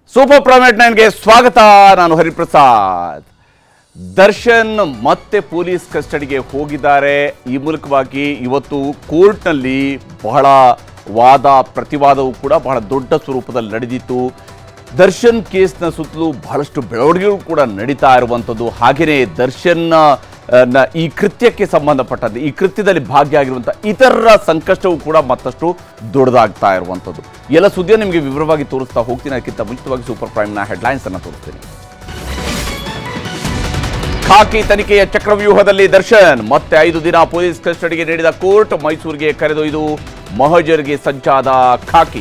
super private ನೈನ್ಗೆ ಸ್ವಾಗತ ನಾನು ಹರಿಪ್ರಸಾದ್ ದರ್ಶನ್ ಮತ್ತೆ ಪೊಲೀಸ್ ಕಸ್ಟಡಿಗೆ ಹೋಗಿದ್ದಾರೆ ಈ ಮೂಲಕವಾಗಿ ಇವತ್ತು ಕೋರ್ಟ್ನಲ್ಲಿ ಬಹಳ ವಾದ ಪ್ರತಿವಾದವು ಕೂಡ ಬಹಳ ದೊಡ್ಡ ಸ್ವರೂಪದಲ್ಲಿ ನಡೆದಿತ್ತು ದರ್ಶನ್ ಕೇಸ್ನ ಸುತ್ತಲೂ ಬಹಳಷ್ಟು ಬೆಳವಣಿಗೆಗಳು ಕೂಡ ನಡೀತಾ ಇರುವಂಥದ್ದು ಹಾಗೆಯೇ ದರ್ಶನ್ ಆ, ನ ಈ ಕೃತ್ಯಕ್ಕೆ ಸಂಬಂಧಪಟ್ಟಂತೆ ಈ ಕೃತ್ಯದಲ್ಲಿ ಭಾಗಿಯಾಗಿರುವಂಥ ಇತರರ ಸಂಕಷ್ಟವೂ ಕೂಡ ಮತ್ತಷ್ಟು ದೊಡ್ಡದಾಗ್ತಾ ಇರುವಂಥದ್ದು ಎಲ್ಲ ಸುದ್ದಿಯನ್ನು ನಿಮಗೆ ವಿವರವಾಗಿ ತೋರಿಸ್ತಾ ಹೋಗ್ತೀನಿ ಅದಕ್ಕಿಂತ ಮುಂಚಿತವಾಗಿ ಸೂಪರ್ ಪ್ರೈಮ್ನ ಹೆಡ್ಲೈನ್ಸ್ ಅನ್ನು ತೋರಿಸ್ತೀನಿ ಖಾಕಿ ತನಿಖೆಯ ಚಕ್ರವ್ಯೂಹದಲ್ಲಿ ದರ್ಶನ್ ಮತ್ತೆ ಐದು ದಿನ ಪೊಲೀಸ್ ಕಸ್ಟಡಿಗೆ ನೀಡಿದ ಕೋರ್ಟ್ ಮೈಸೂರಿಗೆ ಕರೆದೊಯ್ದು ಮಹಜರ್ಗೆ ಸಜ್ಜಾದ ಖಾಕಿ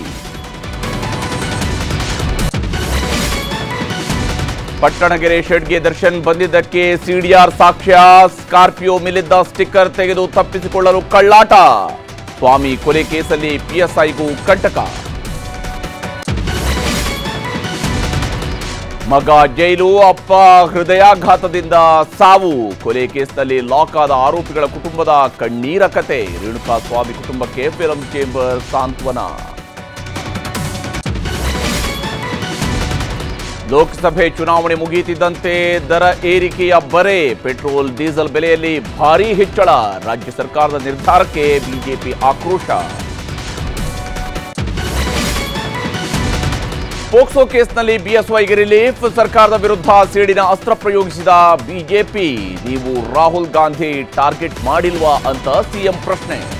ಪಟ್ಟಣಗೆರೆ ಶೆಡ್ಗೆ ದರ್ಶನ್ ಬಂದಿದ್ದಕ್ಕೆ ಸಿಡಿಆರ್ ಸಾಕ್ಷ್ಯ ಸ್ಕಾರ್ಪಿಯೋ ಮೇಲಿದ್ದ ಸ್ಟಿಕ್ಕರ್ ತೆಗೆದು ತಪ್ಪಿಸಿಕೊಳ್ಳಲು ಕಳ್ಳಾಟ ಸ್ವಾಮಿ ಕೊಲೆ ಕೇಸಲ್ಲಿ ಪಿಎಸ್ಐಗೂ ಕಂಟಕ ಮಗ ಜೈಲು ಅಪ್ಪ ಹೃದಯಾಘಾತದಿಂದ ಸಾವು ಕೊಲೆ ಕೇಸ್ನಲ್ಲಿ ಲಾಕ್ ಆದ ಆರೋಪಿಗಳ ಕುಟುಂಬದ ಕಣ್ಣೀರ ಕತೆ ರೇಣುಕಾ ಸ್ವಾಮಿ ಕುಟುಂಬಕ್ಕೆ ಫಿಲಂ ಚೇಂಬರ್ ಸಾಂತ್ವನ ಲೋಕಸಭೆ ಚುನಾವಣೆ ಮುಗಿಯುತ್ತಿದ್ದಂತೆ ದರ ಏರಿಕೆಯ ಬರೆ ಪೆಟ್ರೋಲ್ ಡೀಸೆಲ್ ಬೆಲೆಯಲ್ಲಿ ಭಾರೀ ಹೆಚ್ಚಳ ರಾಜ್ಯ ಸರ್ಕಾರದ ನಿರ್ಧಾರಕ್ಕೆ ಬಿಜೆಪಿ ಆಕ್ರೋಶ ಪೋಕ್ಸೋ ಕೇಸ್ನಲ್ಲಿ ಬಿಎಸ್ವೈಗೆ ರಿಲೀಫ್ ಸರ್ಕಾರದ ವಿರುದ್ಧ ಸೇಡಿನ ಅಸ್ತ್ರ ಪ್ರಯೋಗಿಸಿದ ಬಿಜೆಪಿ ನೀವು ರಾಹುಲ್ ಗಾಂಧಿ ಟಾರ್ಗೆಟ್ ಮಾಡಿಲ್ವಾ ಅಂತ ಸಿಎಂ ಪ್ರಶ್ನೆ